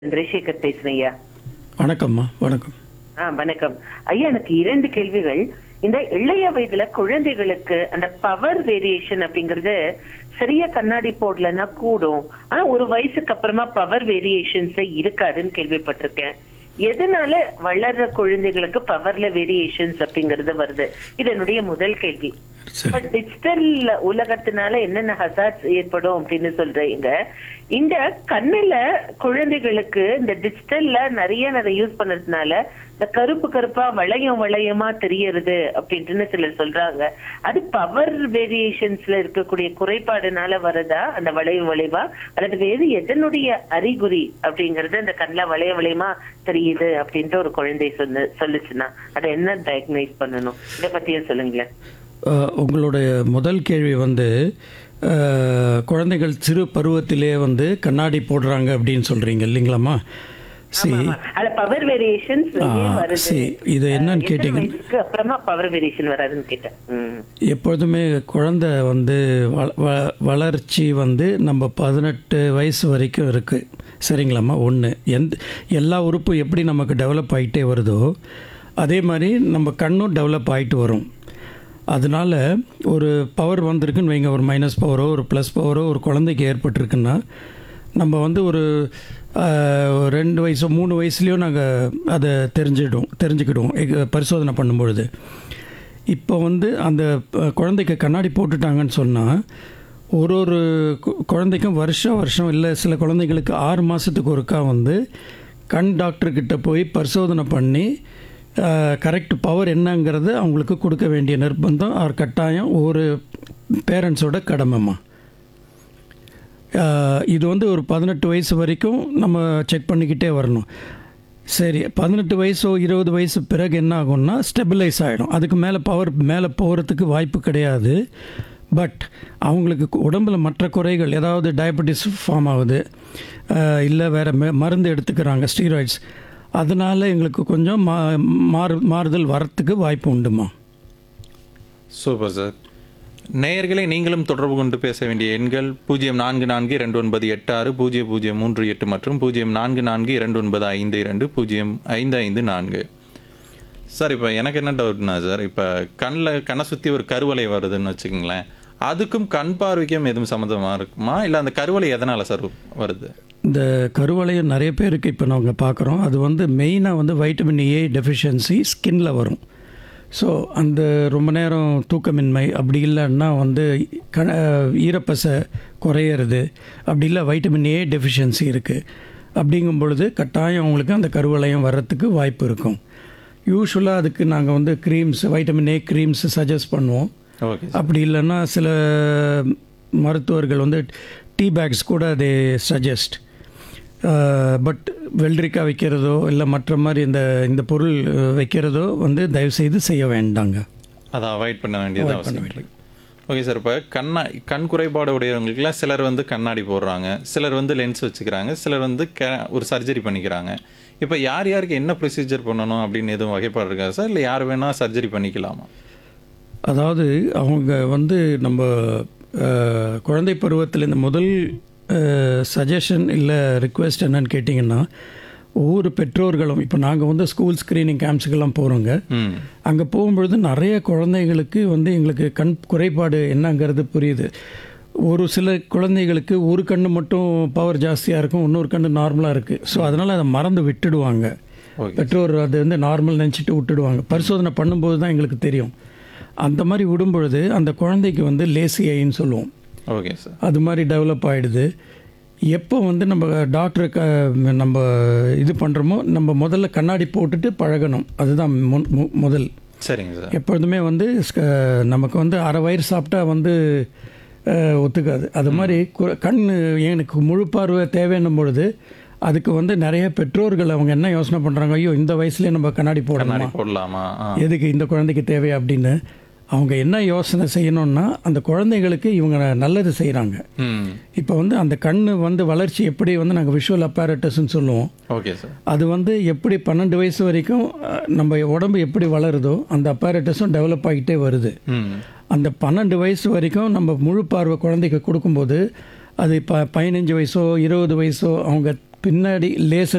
சந்திரசேகர் பேசுறேன் ஐயா வணக்கம்மா வணக்கம் ஆ வணக்கம் ஐயா எனக்கு இரண்டு கேள்விகள் இந்த இளைய வயதுல குழந்தைகளுக்கு அந்த பவர் வேரியேஷன் அப்படிங்கறது சரியா கண்ணாடி போடலன்னா கூடும் ஆனா ஒரு வயசுக்கு அப்புறமா பவர் வேரியேஷன்ஸ் இருக்காதுன்னு கேள்விப்பட்டிருக்கேன் எதனால வளர்ற குழந்தைகளுக்கு பவர்ல வேரியேஷன்ஸ் அப்படிங்கறது வருது இது என்னுடைய முதல் கேள்வி சரி பட் டிஜிட்டல் உலகத்தினால என்னென்ன ஹசார்ட்ஸ் ஏற்படும் அப்படின்னு சொல்றீங்க இந்த கண்ணுல குழந்தைகளுக்கு இந்த டிஜிட்டல்ல நிறைய நிறைய யூஸ் பண்ணதுனால இந்த கருப்பு கருப்பா வளையம் வளையமா தெரியறது அப்படின்ட்டு சிலர் சொல்றாங்க அது பவர் வேரியேஷன்ஸ்ல இருக்கக்கூடிய குறைபாடுனால வரதா அந்த வளையம் வளைவா அல்லது வேறு எதனுடைய அறிகுறி அப்படிங்கறது அந்த கண்ணுல வளைய வளையமா தெரியுது அப்படின்ட்டு ஒரு குழந்தை சொன்ன சொல்லுச்சுன்னா அதை என்ன டயக்னைஸ் பண்ணணும் இதை பத்தியும் சொல்லுங்களேன் அஹ், உங்களுடைய முதல் கேள்வி வந்து அஹ், குழந்தைகள் சிறு பருவத்திலே வந்து கண்ணாடி போடுறாங்க அப்படின்னு சொல்கிறீங்க இல்லைங்களாம்மா சரி ஆமா. அதுல பவர் வேரியேஷன்ஸ் ஆ, வருது சரி. இது என்னன்னு எத்தனை கேட்டீங்க? வயசுக்கு அப்புறமா பவர் வேரியேஷன் வராதுன்னு கேட்டேன் ம். எப்பொழுதுமே குழந்தை வந்து வள- வ- வளர்ச்சி வந்து நம்ம பதினெட்டு வயசு வரைக்கும் இருக்குது சரிங்களாம்மா ஒன்று எந்த எல்லா உறுப்பும் எப்படி நமக்கு டெவலப் ஆகிட்டே வருதோ அதே மாதிரி நம்ம கண்ணும் டெவலப் ஆகிட்டு வரும் அதனால ஒரு பவர் வந்திருக்குன்னு வைங்க ஒரு மைனஸ் பவரோ ஒரு ப்ளஸ் பவரோ ஒரு குழந்தைக்கு ஏற்பட்டிருக்குன்னா நம்ம வந்து ஒரு ஆஹ், ஒரு ரெண்டு வயசோ மூணு வயசுலேயோ நாங்கள் அதை தெரிஞ்சிடும் தெரிஞ்சுக்கிடுவோம் எங்க பரிசோதனை பண்ணும்பொழுது இப்போ வந்து அந்த அஹ், குழந்தைக்கு கண்ணாடி போட்டுட்டாங்கன்னு சொன்னால் ஒரு ஒரு கு- குழந்தைக்கும் வருஷம் வருஷம் இல்லை சில குழந்தைங்களுக்கு ஆறு மாதத்துக்கு ஒருக்கா வந்து கண் டாக்டர்கிட்ட போய் பரிசோதனை பண்ணி கரெக்ட் பவர் என்னங்கிறது அவங்களுக்கு கொடுக்க வேண்டிய நிர்பந்தம் அவர் கட்டாயம் ஒரு பேரண்ட்ஸோட கடமைம்மா ஆஹ் இது வந்து ஒரு பதினெட்டு வயசு வரைக்கும் நம்ம செக் பண்ணிக்கிட்டே வரணும் சரி பதினெட்டு வயசோ இருபது வயசு பிறகு என்ன ஆகும்னா ஸ்டெபிலைஸ் ஆகிடும் அதுக்கு மேலே பவர் மேலே போகிறதுக்கு வாய்ப்பு கிடையாது பட் அவங்களுக்கு கு- உடம்புல மற்ற குறைகள் ஏதாவது டயபெட்டிஸ் ஃபார்ம் ஆகுது இல்லை வேறு மருந்து எடுத்துக்கிறாங்க ஸ்டீராய்ட்ஸ் அதனால் எங்களுக்கு கொஞ்சம் மா மாறு மாறுதல் வரத்துக்கு வாய்ப்பு உண்டுமா சூப்பர் சார் நேயர்களை நீங்களும் தொடர்பு கொண்டு பேச வேண்டிய எண்கள் பூஜ்ஜியம் நான்கு நான்கு இரண்டு ஒன்பது எட்டு ஆறு பூஜ்ஜியம் பூஜ்ஜியம் மூன்று எட்டு மற்றும் பூஜ்ஜியம் நான்கு நான்கு இரண்டு ஒன்பது ஐந்து இரண்டு பூஜ்ஜியம் ஐந்து ஐந்து நான்கு சார் இப்போ எனக்கு என்ன டவுட்னா சார் இப்போ கண்ணில் கண்ணை சுற்றி ஒரு கருவலை வருதுன்னு வச்சுக்கோங்களேன் அதுக்கும் கண் பார்வைக்கும் எதுவும் சம்மந்தமாக இருக்குமா இல்லை அந்த கருவலை எதனால் சார் வருது இந்த கருவளையம் நிறைய பேருக்கு இப்போ நாங்கள் பார்க்குறோம் அது வந்து மெயினாக வந்து வைட்டமின் ஏ டெஃபிஷியன்சி ஸ்கின்ல வரும் ஸோ அந்த ரொம்ப நேரம் தூக்கமின்மை அப்படி இல்லைன்னா வந்து க ஈரப்பசை குறையிறது அப்படி இல்லை வைட்டமின் ஏ டெஃபிஷியன்சி இருக்குது அப்படிங்கும் பொழுது கட்டாயம் அவங்களுக்கு அந்த கருவளையம் வர்றதுக்கு வாய்ப்பு இருக்கும் யூஸ்வலாக அதுக்கு நாங்கள் வந்து creams vitamin A creams suggest பண்ணுவோம் ஓகே அப்படி இல்லைன்னா சில மருத்துவர்கள் வந்து டீ பேக்ஸ் கூட அதை சஜஸ்ட் பட் வெள்ளரிக்காய் வைக்கிறதோ இல்லை மற்ற மாதிரி இந்த இந்த பொருள் அஹ், வைக்கிறதோ வந்து தயவுசெய்து செய்ய வேண்டாங்க அதை அவாய்ட் பண்ண வேண்டியது அவசியம் இல்லை ஓகே சார் இப்போ கண்ணா கண் குறைபாடு உடையவங்களுக்குலாம் சிலர் வந்து கண்ணாடி போடுறாங்க சிலர் வந்து லென்ஸ் வச்சுக்கிறாங்க சிலர் வந்து கே ஒரு சர்ஜரி பண்ணிக்கிறாங்க இப்போ யார் யாருக்கு என்ன ப்ரொசீஜர் பண்ணணும் அப்படின்னு எதுவும் வகைப்பாடு இருக்கா சார் இல்லை யார் வேணால் சர்ஜரி பண்ணிக்கலாமா அதாவது அவங்க வந்து நம்ம அஹ், குழந்தை பருவத்தில் இந்த முதல் சஜஷன் இல்லை ரிக்வெஸ்ட் என்னன்னு கேட்டிங்கன்னா ஒவ்வொரு பெற்றோர்களும் இப்போ நாங்கள் வந்து ஸ்கூல் ஸ்க்ரீனிங் கேம்ப்ஸுக்கெல்லாம் போகிறோங்க ம் அங்கே போகும்பொழுது நிறைய குழந்தைகளுக்கு வந்து எங்களுக்கு கண் குறைபாடு என்னங்கிறது புரியுது ஒரு சில குழந்தைகளுக்கு ஒரு கண்ணு மட்டும் பவர் ஜாஸ்தியாக இருக்கும் இன்னொரு கண்ணு நார்மலாக இருக்குது ஸோ அதனால் அதை மறந்து விட்டுடுவாங்க ஓகே பெற்றோர் அது வந்து நார்மல் நினச்சிட்டு விட்டுடுவாங்க பரிசோதனை பண்ணும்போது தான் எங்களுக்கு தெரியும் அந்த மாதிரி விடும்பொழுது அந்த குழந்தைக்கு வந்து லேசி ஐன்னு சொல்லுவோம் ஓகே சார் அது மாதிரி டெவலப் ஆகிடுது எப்போ வந்து நம்ம டாக்டரை க நம்ம இது பண்ணுறோமோ நம்ம முதல்ல கண்ணாடி போட்டுட்டு பழகணும் அதுதான் மு- மு- முதல் சரிங்க சார் எப்பொழுதுமே வந்து ஸ்க- நமக்கு வந்து அரை வயிறு சாப்பிட்டா வந்து அஹ், ஒத்துக்காது அது மாதிரி கு- கண் எனக்கு முழு பார்வை தேவைன்னும் பொழுது அதுக்கு வந்து நிறைய பெற்றோர்கள் அவங்க என்ன யோசனை பண்ணுறாங்க ஐயோ இந்த வயசுலேயே நம்ம கண்ணாடி போடணுமா கண்ணாடி போடலாமா ஆ எதுக்கு இந்த குழந்தைக்கு தேவை அப்படின்னு அவங்க என்ன யோசனை செய்யணும்னா அந்த குழந்தைகளுக்கு இவங்க நல்லது செய்கிறாங்க ம் இப்போ வந்து அந்த கண் வந்து வளர்ச்சி எப்படி வந்து நாங்கள் விஷுவல் அப்பாரட்டஸ்ன்னு சொல்லுவோம் ஓகே சார் அது வந்து எப்படி பன்னெண்டு வயசு வரைக்கும் அஹ், நம்ம உடம்பு எப்படி வளருதோ அந்த அப்பாரட்டஸும் டெவலப் ஆகிட்டே வருது ம் அந்த பன்னெண்டு வயசு வரைக்கும் நம்ம முழு பார்வை குழந்தைக்கு கொடுக்கும்போது அது இப்போ பதினஞ்சு வயசோ இருபது வயசோ அவங்க பின்னாடி லேசர்